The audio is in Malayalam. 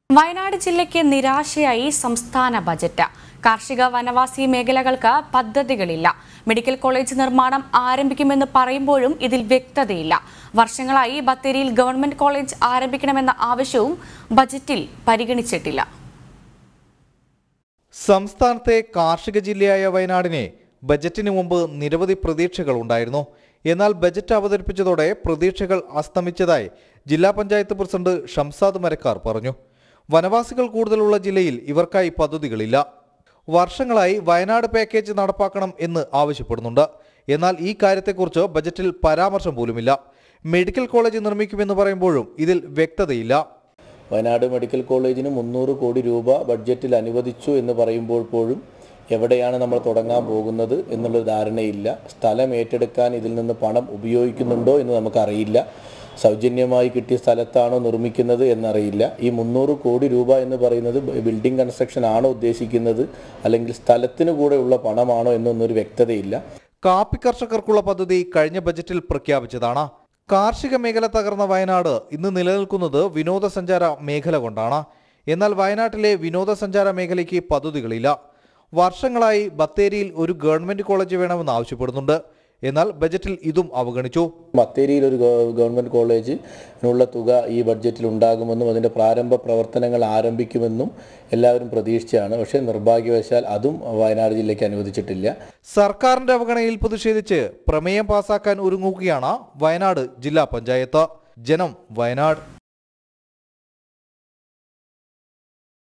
വയനാട് ജില്ലയ്ക്ക് നിരാശയായി സംസ്ഥാന ബജറ്റ് കാർഷിക വനവാസി മേഖലകൾക്ക് പദ്ധതികളില്ല മെഡിക്കൽ കോളേജ് നിർമ്മാണം ആരംഭിക്കുമെന്ന് പറയുമ്പോഴും ഇതിൽ വ്യക്തതയില്ല വർഷങ്ങളായി ബത്തേരിയിൽ ഗവൺമെന്റ് കോളേജ് ആരംഭിക്കണമെന്ന ആവശ്യവും ബജറ്റിൽ പരിഗണിച്ചിട്ടില്ല സംസ്ഥാനത്തെ കാർഷിക ജില്ലയായ വയനാടിനെ ബജറ്റിന് മുമ്പ് നിരവധി പ്രതീക്ഷകൾ ഉണ്ടായിരുന്നു എന്നാൽ ബജറ്റ് അവതരിപ്പിച്ചതോടെ പ്രതീക്ഷകൾ അസ്തമിച്ചതായി ജില്ലാ പഞ്ചായത്ത് പ്രസിഡന്റ് ഷംസാദ് മരക്കാർ പറഞ്ഞു വനവാസികൾ കൂടുതലുള്ള ജില്ലയിൽ ഇവർക്കായി പദ്ധതികളില്ല വർഷങ്ങളായി വയനാട് പാക്കേജ് നടപ്പാക്കണം എന്ന് ആവശ്യപ്പെടുന്നുണ്ട് എന്നാൽ ഈ കാര്യത്തെക്കുറിച്ച് ബജറ്റിൽ പരാമർശം പോലുമില്ല മെഡിക്കൽ കോളേജ് നിർമ്മിക്കുമെന്ന് പറയുമ്പോഴും ഇതിൽ വ്യക്തതയില്ല വയനാട് മെഡിക്കൽ കോളേജിന് മുന്നൂറ് കോടി രൂപ ബഡ്ജറ്റിൽ അനുവദിച്ചു എന്ന് പറയുമ്പോൾ പോലും എവിടെയാണ് നമ്മൾ തുടങ്ങാൻ പോകുന്നത് എന്നുള്ള ധാരണയില്ല സ്ഥലം ഏറ്റെടുക്കാൻ ഇതിൽ നിന്ന് പണം ഉപയോഗിക്കുന്നുണ്ടോ എന്ന് നമുക്കറിയില്ല സൗജന്യമായി കിട്ടിയ സ്ഥലത്താണോ നിർമ്മിക്കുന്നത് എന്നറിയില്ല ഈ മുന്നൂറ് കോടി രൂപ എന്ന് പറയുന്നത് ബിൽഡിംഗ് കൺസ്ട്രക്ഷൻ ആണോ ഉദ്ദേശിക്കുന്നത് അല്ലെങ്കിൽ സ്ഥലത്തിന് കൂടെ ഉള്ള പണമാണോ എന്നൊന്നൊരു വ്യക്തതയില്ല കാപ്പി കർഷകർക്കുള്ള പദ്ധതി കഴിഞ്ഞ ബജറ്റിൽ പ്രഖ്യാപിച്ചതാണ് കാർഷിക മേഖല തകർന്ന വയനാട് ഇന്ന് നിലനിൽക്കുന്നത് വിനോദസഞ്ചാര മേഖല കൊണ്ടാണ് എന്നാൽ വയനാട്ടിലെ വിനോദസഞ്ചാര മേഖലയ്ക്ക് പദ്ധതികളില്ല വർഷങ്ങളായി ബത്തേരിയിൽ ഒരു ഗവൺമെന്റ് കോളേജ് വേണമെന്ന് ആവശ്യപ്പെടുന്നുണ്ട് എന്നാൽ ബജറ്റിൽ ഇതും അവഗണിച്ചു ബത്തേരിയിൽ ഒരു ഗവ- ഗവൺമെൻറ് കോളേജിനുള്ള തുക ഈ ബഡ്ജറ്റിൽ ഉണ്ടാകുമെന്നും അതിൻ്റെ പ്രാരംഭ പ്രവർത്തനങ്ങൾ ആരംഭിക്കുമെന്നും എല്ലാവരും പ്രതീക്ഷിച്ചാണ് പക്ഷേ നിർഭാഗ്യവശാൽ അതും വയനാട് ജില്ലയ്ക്ക് അനുവദിച്ചിട്ടില്ല സർക്കാരിന്റെ അവഗണനയിൽ പ്രതിഷേധിച്ച് പ്രമേയം പാസാക്കാൻ ഒരുങ്ങുകയാണ് വയനാട് ജില്ലാ പഞ്ചായത്ത് ജനം വയനാട്